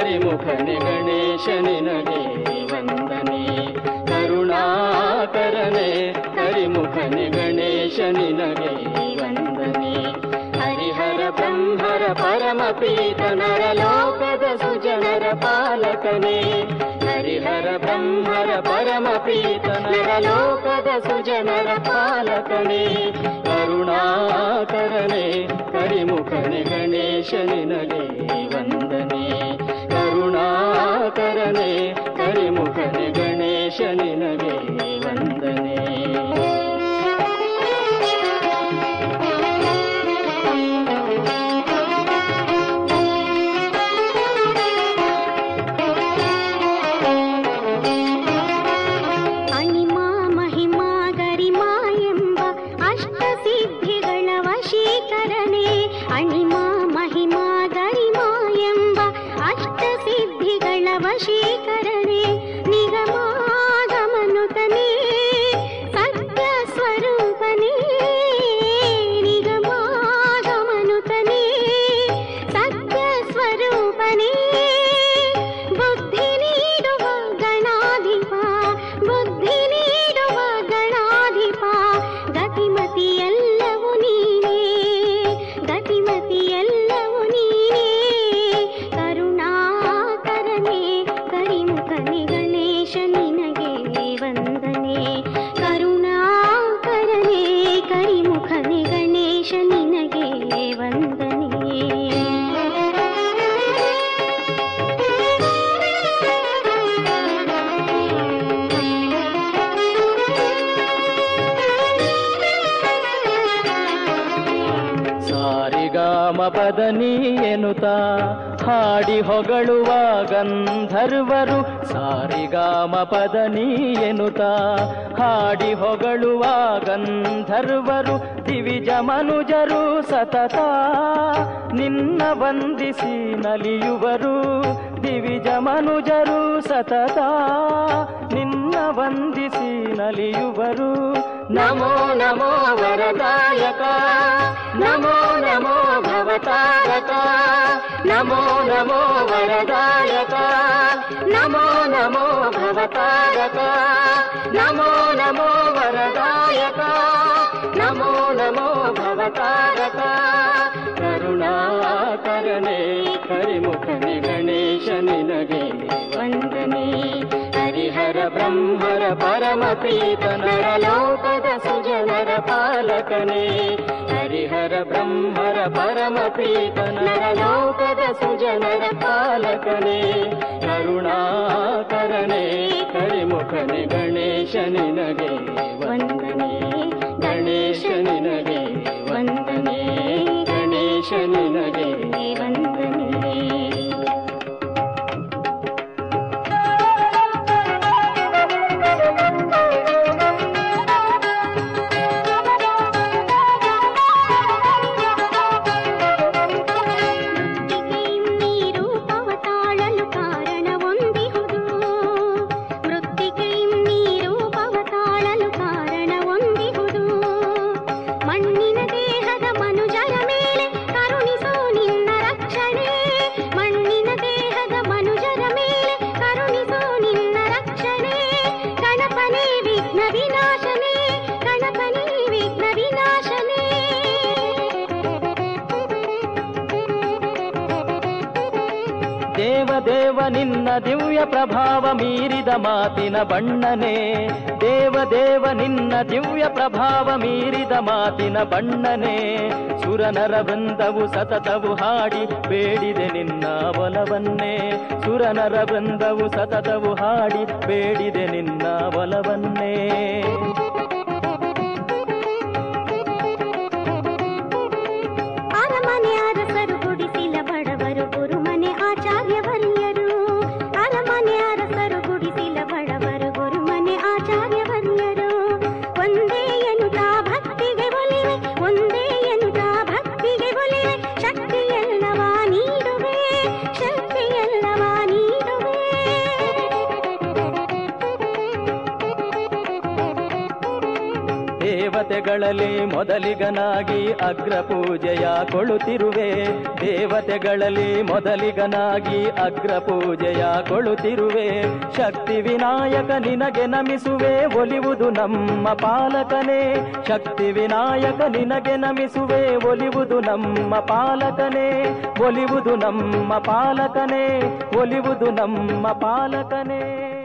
ಕರಿಮುಖನೆ ಗಣೇಶ ನಿನಗೆ ವಂದನೆ ಕರುಣಾಕರನೆ ಕರಿಮುಖನೆ ಗಣೇಶ ನಿನಗೆ ವಂದನೆ ಹರಿಹರ ಬ್ರಹ್ಮರ ಪರಮ ಪೀತ ನರಲೋಕದ ಸುಜನರ ಪಾಲಕನೇ ಹರಿಹರ ಬ್ರಹ್ಮರ ಪರಮ ಪೀತ ನರಲೋಕದ ಸುಜನರ ಪಾಲಕನೇ ಕರುಣಾಕರನೆ ಕರಿಮುಖನೆ ಗಣೇಶ ನಿನಗೆ ವಂದನೆ ಕರುಣಾಕರನೆ ಕರಿಮುಖನೆ ಗಣೇಶ ನಿನಗೆ ವಂದನೆ ಅಣಿಮಾ ಮಹಿಮಾ ಗರಿಮಾ ಎಂಬ ಅಷ್ಟ ಸಿದ್ಧಿಗಳ ವಶೀಕರಣೆ ಅಣಿಮಾ ಮಹಿಮಾ ಗರಿಮಾ ಎಂಬ ಅಷ್ಟ ಸಿದ್ಧಿಗಳ ವಶೀಕರಣೆ ನಿಗಮಾಗಮನುತನೇ ಸತ್ಯ ಸ್ವರೂಪನೇ ನಿಗಮಾಗಮನುತನೇ ಸತ್ಯ ಸ್ವರೂಪನೇ ಬುದ್ಧಿ ನೀಡುವ ಗಣಾಧಿಪ ಬುದ್ಧಿ ನೀಡುವ ಗಣಾಧಿಪ ಗತಿಮತಿ ಎಲ್ಲವೂ ನೀನೇ ಗತಿಮತಿ ಎಲ್ಲವೂ ನೀನೇ ಕರುಣಾಕರನೆ ಕರಿಮುಖನೆ ಗಣೇಶ ನಿನಗೆ ವಂದನೆ ಕರುಣಾಕರನೆ ಕರಿಮುಖನೆ ಗಣೇಶ ನಿನಗೆ ವಂದನೆ ಸಾರಿಗಾಮ ಪದನಿ ಎನ್ನುತ್ತ ಹಾಡಿ ಹೊಗಳುವ ಗಂಧರ್ವರು ಸಾರಿಗಾಮ ಪದನಿ ಎನ್ನುತ್ತ ಹಾಡಿ ಹೊಗಳುವ ಗಂಧರ್ವರು ದಿವಿಜ ಮನುಜರು ಸತತ ನಿನ್ನ ವಂದಿಸಿ ನಲಿಯುವರು ದಿವಿಜ ಮನುಜರು ಸತತ ನಿನ್ನ ವಂದಿಸಿ ನಲಿಯುವರು ನಮೋ ನಮೋ ವರದಾಯಕ ನಮೋ ನಮೋ ಭವತಾರಕ ನಮೋ ನಮೋ ವರದಾಯಕ ನಮೋ ನಮೋ ಭವತಾರಕ ನಮೋ ನಮೋ ವರದಾಯಕ ನಮೋ ನಮೋ ಭವತಾರಕ ಕರುಣಾಕರನೆ ಕರಿಮುಖನೆ ಗಣೇಶ ನಿನಗೆ ವಂದನೆ ಹರಿಹರ ಬ್ರಹ್ಮರ ಪರಮ ಪೀತ ನರಲೋಕದ ಸುಜನರ ಪಾಲಕನೇ ಹರಿಹರ ಬ್ರಹ್ಮರ ಪರಮ ಪ್ರೀತ ನರಲೋಕದ ಸುಜನರ ಪಾಲಕನೇ ಕರುಣಾಕರನೆ ಕರಿಮುಖನೆ ಗಣೇಶ ನಿನಗೆ ವಂದನೆ ಗಣೇಶ ನಿನಗೆ ವಂದನೆ ಗಣೇಶ ನಿನಗೆ ವಂದನೆ ಮೃತ್ತಿಕೆಯು ನೀರು ಪವತಾಳಲು ಕಾರಣವೊಂದಿಹುದು ಮೃತ್ತಿಕೆಯು ನೀರು ಪವತಾಳಲು ಕಾರಣವೊಂದಿಹುದು ಮಣ್ಣಿನ ದೇಹದ ಮನುಜರ ಮೇಲೆ ಕರುಣಿಸೋ ನಿನ್ನ ರಕ್ಷಣೆ ಮಣ್ಣಿನ ದೇಹದ ಮನುಜರ ಮೇಲೆ ಕರುಣಿಸೋ ನಿನ್ನ ರಕ್ಷಣೆ ಗಣಪನೇ ವಿಘ್ನ ವಿನಾಶನೇ ಗಣಪನೇ ವಿಘ್ನ ವಿನಾಶನೇ ದೇವ ದೇವ ನಿನ್ನ ದಿವ್ಯ ಪ್ರಭಾವ ಮೀರಿದ ಮಾತಿನ ಬಣ್ಣನೆ ದೇವ ದೇವ ನಿನ್ನ ದಿವ್ಯ ಪ್ರಭಾವ ಮೀರಿದ ಮಾತಿನ ಬಣ್ಣನೆ ಸುರನರ ಬೃಂದವು ಸತತವು ಹಾಡಿ ಬೇಡಿದೆ ನಿನ್ನ ಒಲವನ್ನೇ ಸುರನರ ಬೃಂದವು ಸತತವು ಹಾಡಿ ಬೇಡಿದೆ ನಿನ್ನ ಒಲವನ್ನೇ ಅರಮನೆ ಅರಸರು ಗುಡಿಸಿಲ ಬಡವರು ಗುರುಮನೆ ಆಚಾರ್ಯ ವರ್ಯರು ಅರಮನೆ ಅರಸರು ಗುಡಿಸಿಲ ಬಡವರು ಗುರುಮನೆ ಆಚಾರ್ಯ ವರ್ಯರು ಒಂದೇ ಎನ್ನುತ್ತಾ ಭಕ್ತಿಗೆ ಒಲಿವೆ ಒಂದೇ ಎನ್ನುತ್ತಾ ಭಕ್ತಿಗೆ ಒಲಿವೆ ಶಕ್ತಿ ಎಲ್ಲವ ನೀಡುವೆ ಶಕ್ತಿ ಎಲ್ಲವ ನೀಡುವೆ ದೇವ ದೇವತೆಗಳಲ್ಲಿ ಮೊದಲಿಗನಾಗಿ ಅಗ್ರ ಪೂಜೆಯ ಕೊಳುತ್ತಿರುವೆ ದೇವತೆಗಳಲ್ಲಿ ಮೊದಲಿಗನಾಗಿ ಅಗ್ರ ಪೂಜೆಯ ಕೊಳುತ್ತಿರುವೆ ಶಕ್ತಿ ವಿನಾಯಕ ನಿನಗೆ ನಮಿಸುವೆ ಒಲಿವುದು ನಮ್ಮ ಪಾಲಕನೇ ಶಕ್ತಿ ವಿನಾಯಕ ನಿನಗೆ ನಮಿಸುವೆ ಒಲಿವುದು ನಮ್ಮ ಪಾಲಕನೇ ಒಲಿವುದು ನಮ್ಮ ಪಾಲಕನೇ ಒಲಿವುದು ನಮ್ಮ ಪಾಲಕನೇ